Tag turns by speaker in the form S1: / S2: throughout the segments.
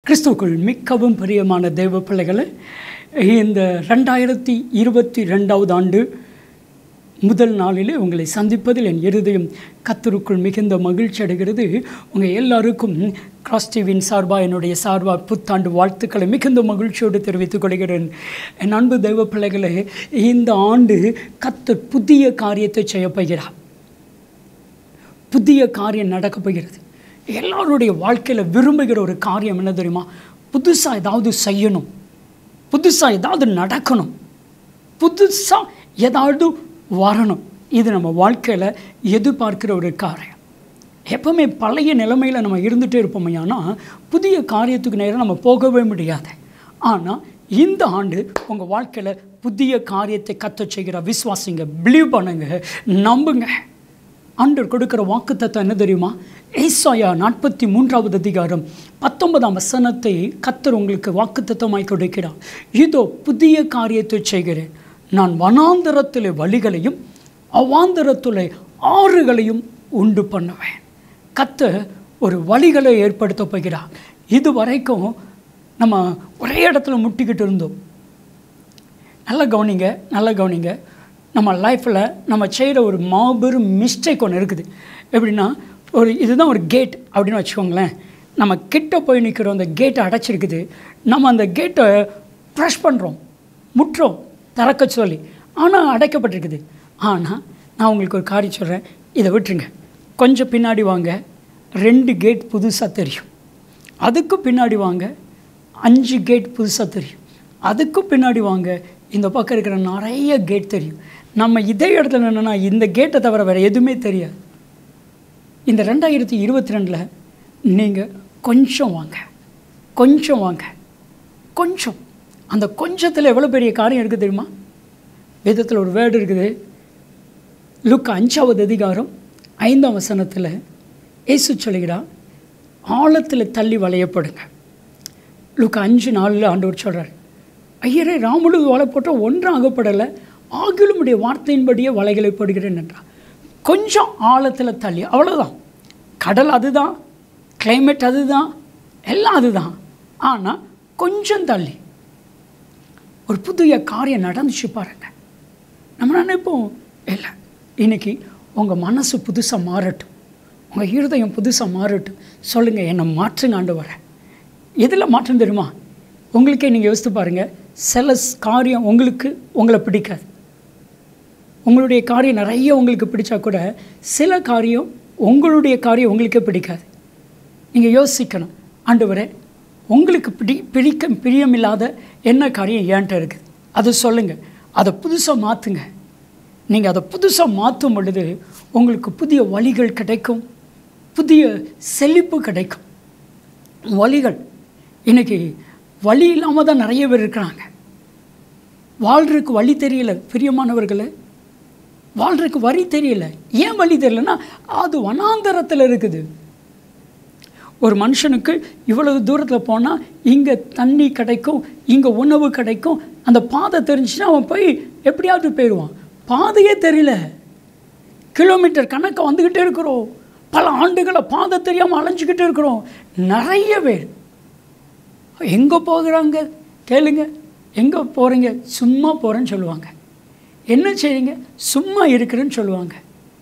S1: கிறிஸ்துவுக்குள் மிக்கவும் பிரியமான தெய்வ பிள்ளைகளை இந்த ரெண்டாயிரத்தி இருபத்தி ரெண்டாவது ஆண்டு முதல் நாளிலே உங்களை சந்திப்பதில் என் இருதயம் கத்தருக்குள் மிகுந்த மகிழ்ச்சி அடைகிறது உங்கள் எல்லாருக்கும் கிராஸ் டிவியின் சார்பாக என்னுடைய சார்பாக புத்தாண்டு வாழ்த்துக்களை மிகுந்த மகிழ்ச்சியோடு தெரிவித்துக் கொள்கிறேன் என் அன்பு தெய்வ பிள்ளைகளே இந்த ஆண்டு கத்தர் புதிய காரியத்தை செய்ய போகிறார் புதிய காரியம் நடக்கப் போகிறது எல்லாருடைய வாழ்க்கையில் விரும்புகிற ஒரு காரியம் என்ன தெரியுமா புதுசாக ஏதாவது செய்யணும் புதுசாக ஏதாவது நடக்கணும் புதுசாக ஏதாவது வரணும் இது நம்ம வாழ்க்கையில் எதிர்பார்க்கிற ஒரு காரியம் எப்பவுமே பழைய நிலைமையில் நம்ம இருந்துகிட்டே இருப்போமையானா புதிய காரியத்துக்கு நேரம் நம்ம போகவே முடியாது ஆனால் இந்த ஆண்டு உங்கள் வாழ்க்கையில் புதிய காரியத்தை கத்த செய்கிற விசுவாசிங்க பிலீவ் பண்ணுங்க நம்புங்க ஆண்டவர் கொடுக்குற வாக்குத்தத்தம் என்ன தெரியுமா ஏசாயா நாற்பத்தி மூன்றாவது அதிகாரம் பத்தொன்பதாம் வசனத்தை கத்தர் உங்களுக்கு வாக்குத்தத்தமாய் கொடுக்கிறார் இதோ புதிய காரியத்தை செய்கிறேன் நான் வனாந்தரத்தில் வழிகளையும் அவாந்தரத்தில் ஆறுகளையும் உண்டு பண்ணுவேன் கத்த ஒரு வழிகளை ஏற்படுத்த போகிறார் இது வரைக்கும் நம்ம ஒரே இடத்துல முட்டிக்கிட்டு இருந்தோம் நல்ல கவனிங்க நல்ல கவனிங்க நம்ம லைஃப்பில் நம்ம செய்கிற ஒரு மாபெரும் மிஸ்டேக் ஒன்று இருக்குது எப்படின்னா ஒரு இதுதான் ஒரு கேட் அப்படின்னு வச்சுக்கோங்களேன் நம்ம கிட்ட போய் நிற்கிறோம் அந்த கேட்டை அடைச்சிருக்குது நம்ம அந்த கேட்டை ப்ரெஷ் பண்ணுறோம் முட்டுறோம் திறக்க சொல்லி ஆனால் அடைக்கப்பட்டிருக்குது ஆனால் நான் உங்களுக்கு ஒரு காரியம் சொல்கிறேன் இதை விட்டுருங்க கொஞ்சம் பின்னாடி வாங்க ரெண்டு கேட் புதுசாக தெரியும் அதுக்கு பின்னாடி வாங்க அஞ்சு கேட் புதுசாக தெரியும் அதுக்கும் பின்னாடி வாங்க இந்த பக்கம் இருக்கிற நிறைய கேட் தெரியும் நம்ம இதே இடத்துல என்னென்னா இந்த கேட்டை தவிர வேறு எதுவுமே தெரியாது இந்த ரெண்டாயிரத்தி இருபத்தி ரெண்டில் நீங்கள் கொஞ்சம் வாங்க கொஞ்சம் வாங்க கொஞ்சம் அந்த கொஞ்சத்தில் எவ்வளோ பெரிய காரியம் இருக்குது தெரியுமா வேதத்தில் ஒரு வேர்டு இருக்குது லுக் அஞ்சாவது அதிகாரம் ஐந்தாம் வசனத்தில் ஏசு சொல்கிறார் ஆழத்தில் தள்ளி வளையப்படுங்க லுக் அஞ்சு நாளில் ஆண்டவர் சொல்கிறார் ஐயரே ராமுலு வலை போட்டால் ஒன்றும் அகப்படலை ஆகிலும் உடைய வார்த்தையின்படியே வலைகளை போடுகிறேன் என்றார் கொஞ்சம் ஆழத்தில் தள்ளி அவ்வளோதான் கடல் அதுதான் கிளைமேட் அதுதான் எல்லாம் அதுதான் ஆனால் கொஞ்சம் தள்ளி ஒரு புதிய காரியம் நடந்துச்சு பாருங்க நம்ம நினைப்போம் இல்லை இன்னைக்கு உங்கள் மனசு புதுசாக மாறட்டும் உங்கள் இருதயம் புதுசாக மாறட்டும் சொல்லுங்கள் என்னை மாற்றுங்க ஆண்டு வர எதில் மாற்றம் தெரியுமா உங்களுக்கே நீங்கள் யோசித்து பாருங்கள் சில காரியம் உங்களுக்கு உங்களை பிடிக்காது உங்களுடைய காரியம் நிறைய உங்களுக்கு பிடிச்சா கூட சில காரியம் உங்களுடைய காரியம் உங்களுக்கே பிடிக்காது நீங்கள் யோசிக்கணும் ஆண்டவரே உங்களுக்கு பிடி பிடிக்க பிரியமில்லாத என்ன காரியம் ஏன்ட்ட இருக்குது அதை சொல்லுங்கள் அதை புதுசாக மாற்றுங்க நீங்கள் அதை புதுசாக மாற்றும் பொழுது உங்களுக்கு புதிய வழிகள் கிடைக்கும் புதிய செழிப்பு கிடைக்கும் வழிகள் இன்றைக்கி வழி இல்லாமல் தான் நிறைய பேர் இருக்கிறாங்க வாழ்றதுக்கு வழி தெரியல பிரியமானவர்களே வாழ்றதுக்கு வழி தெரியல ஏன் வழி தெரியலன்னா அது வனாந்தரத்தில் இருக்குது ஒரு மனுஷனுக்கு இவ்வளவு தூரத்தில் போனால் இங்கே தண்ணி கிடைக்கும் இங்கே உணவு கிடைக்கும் அந்த பாதை தெரிஞ்சுன்னா அவன் போய் எப்படியாவது போயிடுவான் பாதையே தெரியல கிலோமீட்டர் கணக்கை வந்துக்கிட்டே இருக்கிறோம் பல ஆண்டுகளை பாதை தெரியாமல் அலைஞ்சிக்கிட்டே இருக்கிறோம் நிறைய பேர் எங்கே போகிறாங்க கேளுங்க எங்கே போகிறீங்க சும்மா போகிறேன்னு சொல்லுவாங்க என்ன செய்றீங்க சும்மா இருக்கிறேன்னு சொல்லுவாங்க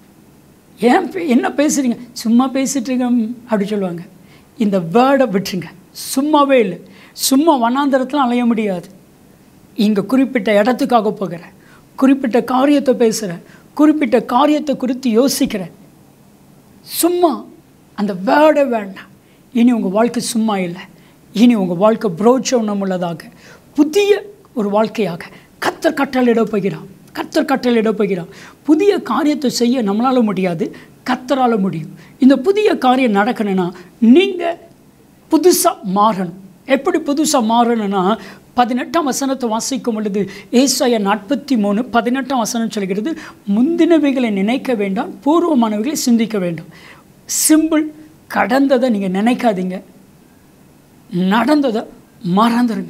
S1: ஏன் என்ன பேசுகிறீங்க சும்மா பேசிட்டுருங்க அப்படி சொல்லுவாங்க இந்த வேர்டை விட்டுருங்க சும்மாவே இல்லை சும்மா வனாந்தரத்தில் அலைய முடியாது இங்கே குறிப்பிட்ட இடத்துக்காக போகிறேன் குறிப்பிட்ட காரியத்தை பேசுகிறேன் குறிப்பிட்ட காரியத்தை குறித்து யோசிக்கிறேன் சும்மா அந்த வேர்டை வேண்டாம் இனி உங்கள் வாழ்க்கை சும்மா இல்லை இனி உங்கள் வாழ்க்கை புரோச்சோனம் உள்ளதாக புதிய ஒரு வாழ்க்கையாக கத்தர் கட்டளையிட போகிறான் கத்தர் கட்டளையிட போகிறான் புதிய காரியத்தை செய்ய நம்மளால் முடியாது கத்தரால் முடியும் இந்த புதிய காரியம் நடக்கணும்னா நீங்கள் புதுசாக மாறணும் எப்படி புதுசாக மாறணும்னா பதினெட்டாம் வசனத்தை வாசிக்கும் பொழுது ஏசாய நாற்பத்தி மூணு பதினெட்டாம் வசனம் சொல்கிறது முந்தினவைகளை நினைக்க வேண்டாம் பூர்வமானவைகளை சிந்திக்க வேண்டும் சிம்பிள் கடந்ததை நீங்கள் நினைக்காதீங்க நடந்ததை மறந்துடுங்க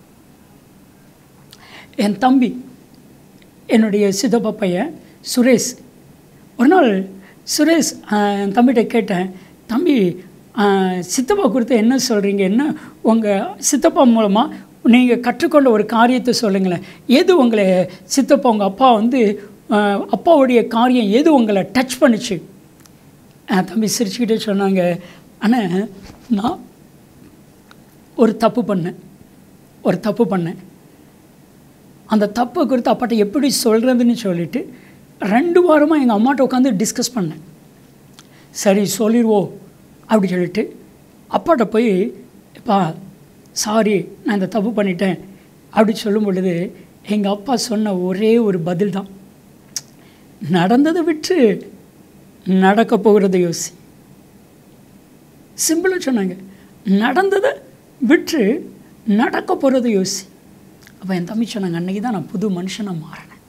S1: என் தம்பி என்னுடைய சித்தப்பா பையன் சுரேஷ் ஒரு நாள் சுரேஷ் ஆஹ், என் தம்பிகிட்ட கேட்டேன் தம்பி ஆஹ், சித்தப்பா குறித்து என்ன சொல்கிறீங்க என்ன உங்கள் சித்தப்பா மூலமாக நீங்கள் கற்றுக்கொண்ட ஒரு காரியத்தை சொல்லுங்களேன் எது உங்களை சித்தப்பா உங்கள் அப்பா வந்து அஹ், அப்பாவுடைய காரியம் எது உங்களை டச் பண்ணுச்சு அஹ், தம்பி சிரிச்சுக்கிட்டே சொன்னாங்க ஆனால் நான் ஒரு தப்பு பண்ணேன் ஒரு தப்பு பண்ணேன் அந்த தப்பை குறித்து அப்பாட்ட எப்படி சொல்கிறதுன்னு சொல்லிட்டு ரெண்டு வாரமாக எங்கள் அம்மாட்ட உட்காந்து டிஸ்கஸ் பண்ணேன் சரி சொல்லிடுவோம் அப்படி சொல்லிட்டு அப்பாட்ட போய் அப்பா சாரி நான் இந்த தப்பு பண்ணிட்டேன் அப்படி சொல்லும் பொழுது எங்கள் அப்பா சொன்ன ஒரே ஒரு பதில் தான் நடந்ததை விட்டு நடக்க போகிறத யோசி சிம்பிளாக சொன்னாங்க நடந்ததை விட்டு நடக்க போகிறத யோசி அப்போ என் தம்பி சொன்னாங்க அன்றைக்கி தான் நான் புது மனுஷனாக மாறினேன்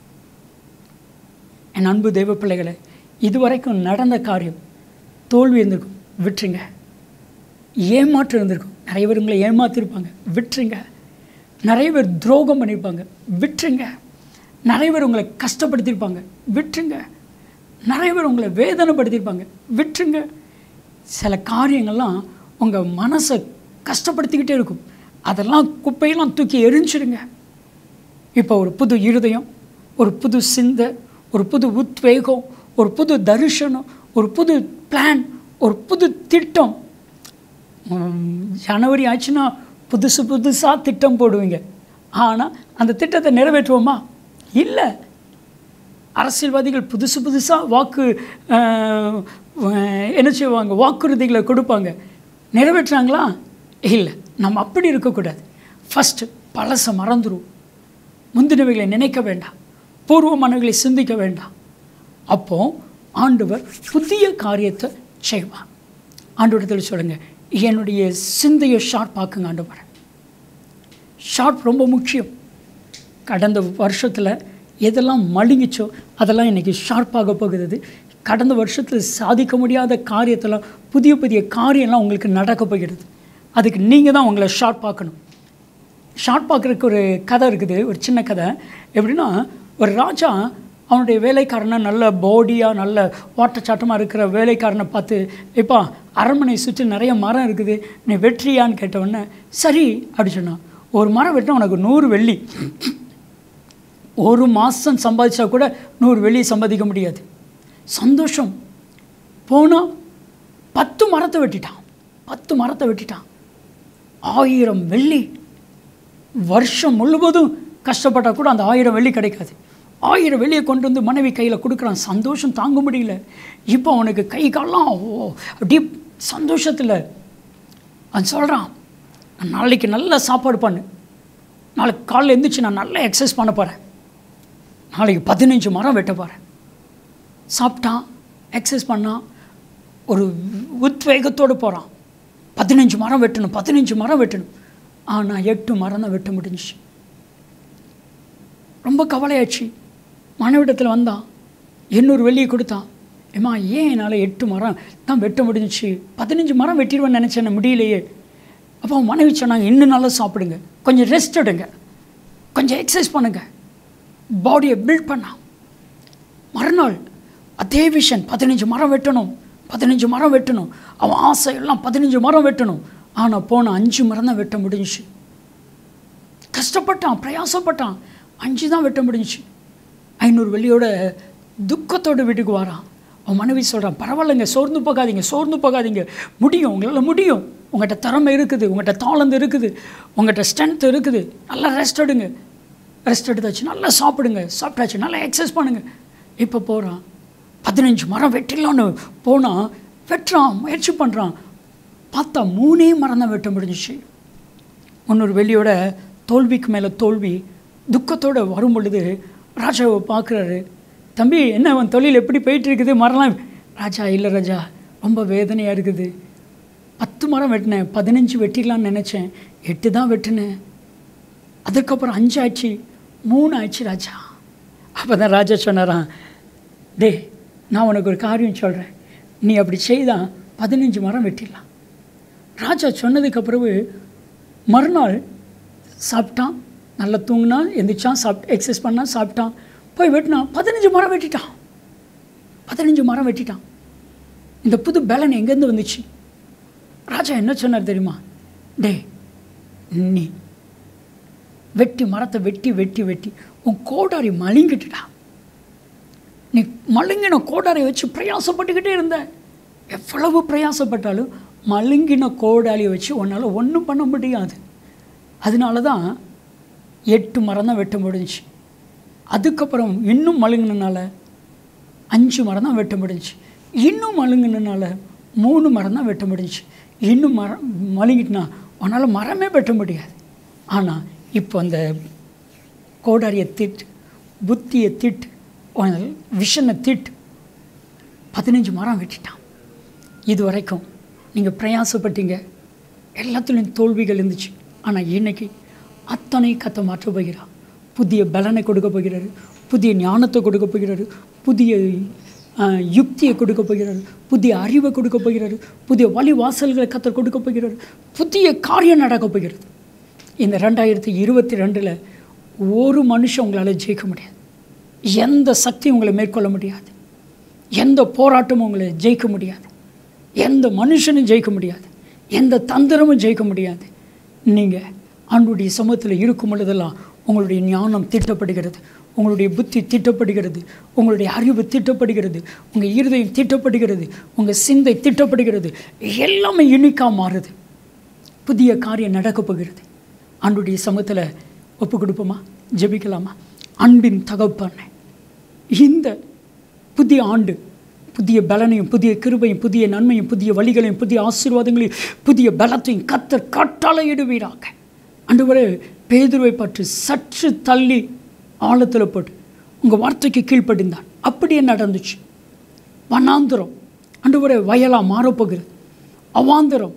S1: என் அன்பு தெய்வ பிள்ளைகளை இதுவரைக்கும் நடந்த காரியம் தோல்வி இருந்திருக்கும் விட்டுருங்க ஏமாற்றம் இருந்திருக்கும் நிறைய பேர் உங்களை ஏமாத்திருப்பாங்க விட்டுருங்க நிறைய பேர் துரோகம் பண்ணியிருப்பாங்க விட்டுருங்க நிறைய பேர் உங்களை கஷ்டப்படுத்தியிருப்பாங்க விட்டுருங்க நிறைய பேர் உங்களை வேதனைப்படுத்தியிருப்பாங்க விட்டுருங்க சில காரியங்கள்லாம் உங்கள் மனசை கஷ்டப்படுத்திக்கிட்டே இருக்கும் அதெல்லாம் குப்பையெல்லாம் தூக்கி எரிஞ்சிடுங்க இப்போ ஒரு புது இருதயம் ஒரு புது சிந்தை ஒரு புது உத்வேகம் ஒரு புது தரிசனம் ஒரு புது பிளான் ஒரு புது திட்டம் உம், ஜனவரி ஆச்சுன்னா புதுசு புதுசாக திட்டம் போடுவீங்க ஆனால் அந்த திட்டத்தை நிறைவேற்றுவோமா இல்லை அரசியல்வாதிகள் புதுசு புதுசாக வாக்கு அஹ், அஹ், என்ன செய்வாங்க வாக்குறுதிகளை கொடுப்பாங்க நிறைவேற்றுறாங்களா இல்லை நம்ம அப்படி இருக்கக்கூடாது ஃபஸ்ட்டு பழசை மறந்துடுவோம் முந்தினவைகளை நினைக்க வேண்டாம் பூர்வமானவைகளை சிந்திக்க வேண்டாம் அப்போ ஆண்டவர் புதிய காரியத்தை செய்வார் ஆண்டவரத்தில் சொல்லுங்கள் என்னுடைய சிந்தையை ஷார்ப் ஆக்குங்க ஆண்டவர் ஷார்ப் ரொம்ப முக்கியம் கடந்த வருஷத்தில் எதெல்லாம் மழுங்கிச்சோ அதெல்லாம் இன்றைக்கி ஷார்ப்பாக போகுது கடந்த வருஷத்தில் சாதிக்க முடியாத காரியத்தெல்லாம் புதிய புதிய காரியம்லாம் உங்களுக்கு நடக்க போகிறது அதுக்கு நீங்கள் தான் உங்களை ஷார்ப் ஆக்கணும் ஷார்ட் பார்க்குறதுக்கு ஒரு கதை இருக்குது ஒரு சின்ன கதை எப்படின்னா ஒரு ராஜா அவனுடைய வேலைக்காரனை நல்ல பாடியாக நல்ல வாட்டச்சாட்டமாக இருக்கிற வேலைக்காரனை பார்த்து இப்போ அரண்மனை சுற்றி நிறைய மரம் இருக்குது நீ வெற்றியான்னு கேட்டவுடனே சரி அப்படி சொன்னான் ஒரு மரம் வெட்டினா உனக்கு நூறு வெள்ளி ஒரு மாதம் சம்பாதிச்சா கூட நூறு வெள்ளி சம்பாதிக்க முடியாது சந்தோஷம் போனால் பத்து மரத்தை வெட்டிட்டான் பத்து மரத்தை வெட்டிட்டான் ஆயிரம் வெள்ளி வருஷம் முழுவதும் கஷ்டப்பட்டால் கூட அந்த ஆயிரம் வெள்ளி கிடைக்காது ஆயிரம் வெள்ளியை கொண்டு வந்து மனைவி கையில் கொடுக்குறான் சந்தோஷம் தாங்க முடியல இப்போ அவனுக்கு கை கால்லாம் ஓ அப்படியே சந்தோஷத்தில் அவன் சொல்கிறான் நான் நாளைக்கு நல்ல சாப்பாடு பண்ணு நாளைக்கு காலைல எழுந்திரிச்சு நான் நல்லா எக்ஸசைஸ் பண்ண போகிறேன் நாளைக்கு பதினஞ்சு மரம் வெட்ட போகிறேன் சாப்பிட்டான் எக்ஸசைஸ் பண்ணான் ஒரு உத்வேகத்தோடு போகிறான் பதினஞ்சு மரம் வெட்டணும் பதினஞ்சு மரம் வெட்டணும் ஆனால் எட்டு மரம் தான் வெட்ட முடிஞ்சுச்சு ரொம்ப கவலையாச்சு மனைவிடத்தில் வந்தான் எண்ணூறு வெள்ளியை கொடுத்தான் ஏம்மா ஏன் என்னால் எட்டு மரம் தான் வெட்ட முடிஞ்சுச்சு பதினஞ்சு மரம் வெட்டிடுவேன்னு நினச்சேன் முடியலையே அப்போ அவன் மனைவி சொன்னாங்க இன்னும் நல்லா சாப்பிடுங்க கொஞ்சம் ரெஸ்ட் எடுங்க கொஞ்சம் எக்ஸசைஸ் பண்ணுங்க பாடியை பில்ட் பண்ணான் மறுநாள் அதே விஷன் பதினஞ்சு மரம் வெட்டணும் பதினஞ்சு மரம் வெட்டணும் அவன் ஆசை எல்லாம் பதினஞ்சு மரம் வெட்டணும் ஆனால் போன அஞ்சு மரம் தான் வெட்ட முடிஞ்சுச்சு கஷ்டப்பட்டான் பிரயாசப்பட்டான் அஞ்சு தான் வெட்ட முடிஞ்சுச்சு ஐநூறு வெள்ளியோட துக்கத்தோட வீட்டுக்கு வரான் அவன் மனைவி சொல்கிறான் பரவாயில்லைங்க சோர்ந்து போகாதீங்க சோர்ந்து போகாதீங்க முடியும் உங்களால் முடியும் உங்கள்கிட்ட திறமை இருக்குது உங்கள்கிட்ட தாளந்து இருக்குது உங்கள்கிட்ட ஸ்ட்ரென்த் இருக்குது நல்லா ரெஸ்ட் எடுங்க ரெஸ்ட் எடுத்தாச்சு நல்லா சாப்பிடுங்க சாப்பிட்டாச்சு நல்லா எக்ஸசைஸ் பண்ணுங்க இப்போ போகிறான் பதினஞ்சு மரம் வெட்டிடலான்னு போனால் வெட்டுறான் முயற்சி பண்ணுறான் பார்த்தா மூணே மரம் தான் வெட்ட முடிஞ்சிச்சு முன்னூறு வெள்ளியோட தோல்விக்கு மேலே தோல்வி துக்கத்தோடு வரும் பொழுது ராஜாவை பார்க்குறாரு தம்பி என்ன அவன் தொழில் எப்படி போயிட்டு இருக்குது மரம்லாம் ராஜா இல்லை ராஜா ரொம்ப வேதனையாக இருக்குது பத்து மரம் வெட்டினேன் பதினஞ்சு வெட்டிடலான்னு நினச்சேன் எட்டு தான் வெட்டினேன் அதுக்கப்புறம் அஞ்சு ஆச்சு மூணு ஆச்சு ராஜா அப்போ தான் ராஜா சொன்னாராம் டே நான் உனக்கு ஒரு காரியம் சொல்கிறேன் நீ அப்படி செய்தால் பதினஞ்சு மரம் வெட்டிடலாம் ராஜா சொன்னதுக்கு பிறகு மறுநாள் சாப்பிட்டான் நல்லா தூங்கினான் எந்திரிச்சான் சாப்பிட்டு எக்ஸசைஸ் பண்ணான் சாப்பிட்டான் போய் வெட்டினான் பதினஞ்சு மரம் வெட்டிட்டான் பதினஞ்சு மரம் வெட்டிட்டான் இந்த புது பேலன் எங்கேருந்து வந்துச்சு ராஜா என்ன சொன்னார் தெரியுமா டே நீ வெட்டி மரத்தை வெட்டி வெட்டி வெட்டி உன் கோடாரி மழுங்கிட்டுடா நீ மழுங்கின கோடாரை வச்சு பிரயாசப்பட்டுக்கிட்டே இருந்த எவ்வளவு பிரயாசப்பட்டாலும் மழுங்கின கோடாலியை வச்சு உன்னால் ஒன்றும் பண்ண முடியாது அதனால தான் எட்டு மரம் தான் வெட்ட முடிஞ்சுச்சு அதுக்கப்புறம் இன்னும் மழுங்கினால அஞ்சு மரம் தான் வெட்ட முடிஞ்சுச்சு இன்னும் மழுங்கினால மூணு மரம் தான் வெட்ட முடிஞ்சுச்சு இன்னும் மரம் மழுங்கிட்டுனா உன்னால் மரமே வெட்ட முடியாது ஆனால் இப்போ அந்த கோடாரியை திட்டு புத்தியை திட்டு உன் விஷனை திட்டு பதினஞ்சு மரம் வெட்டிட்டான் இது வரைக்கும் நீங்கள் பிரயாசப்பட்டீங்க எல்லாத்துலேயும் தோல்விகள் இருந்துச்சு ஆனால் இன்னைக்கு அத்தனை கத்தை மாற்ற போகிறார் புதிய பலனை கொடுக்க போகிறாரு புதிய ஞானத்தை கொடுக்க போகிறாரு புதிய ஆஹ், யுக்தியை கொடுக்க போகிறாரு புதிய அறிவை கொடுக்க போகிறாரு புதிய வழி வாசல்களை கத்தர் கொடுக்க போகிறாரு புதிய காரியம் நடக்க போகிறது இந்த ரெண்டாயிரத்தி இருபத்தி ரெண்டில் ஒரு மனுஷன் உங்களால் ஜெயிக்க முடியாது எந்த சக்தியும் உங்களை மேற்கொள்ள முடியாது எந்த போராட்டமும் உங்களை ஜெயிக்க முடியாது எந்த மனுஷனும் ஜெயிக்க முடியாது எந்த தந்திரமும் ஜெயிக்க முடியாது நீங்கள் ஆண்டுடைய சமூகத்தில் இருக்கும் பொழுதெல்லாம் உங்களுடைய ஞானம் திட்டப்படுகிறது உங்களுடைய புத்தி திட்டப்படுகிறது உங்களுடைய அறிவு திட்டப்படுகிறது உங்கள் இருதயம் திட்டப்படுகிறது உங்கள் சிந்தை திட்டப்படுகிறது எல்லாமே யூனிக்காக மாறுது புதிய காரியம் நடக்கப் போகிறது ஆண்டுடைய சமூகத்தில் ஒப்பு கொடுப்போமா ஜெபிக்கலாமா அன்பின் தகப்பண்ணே இந்த புதிய ஆண்டு புதிய பலனையும் புதிய கிருபையும் புதிய நன்மையும் புதிய வழிகளையும் புதிய ஆசீர்வாதங்களையும் புதிய பலத்தையும் கத்தர் கட்டளையிடுவீராக அன்றுவரே பேதுருவை பற்றி சற்று தள்ளி ஆழத்தில் போட்டு உங்கள் வார்த்தைக்கு கீழ்ப்படிந்தான் அப்படியே நடந்துச்சு வனாந்திரம் அன்றுவரே வயலாக மாறப்போகிறது அவாந்திரம்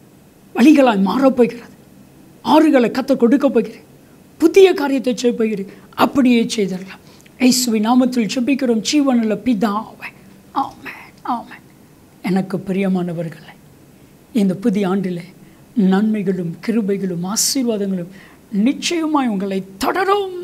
S1: வழிகளாய் மாறப்போகிறது ஆறுகளை கத்த கொடுக்க போகிறேன் புதிய காரியத்தை செய்ய போகிறேன் அப்படியே செய்திடலாம் ஐசுவி நாமத்தில் செபிக்கிறோம் ஜீவனில் பிதாவை ஆமென் ஆமென் எனக்கு பிரியமானவர்களே இந்த புதிய ஆண்டில் நன்மைகளும் கிருபைகளும் ஆசீர்வாதங்களும் நிச்சயமாய் உங்களை தொடரும்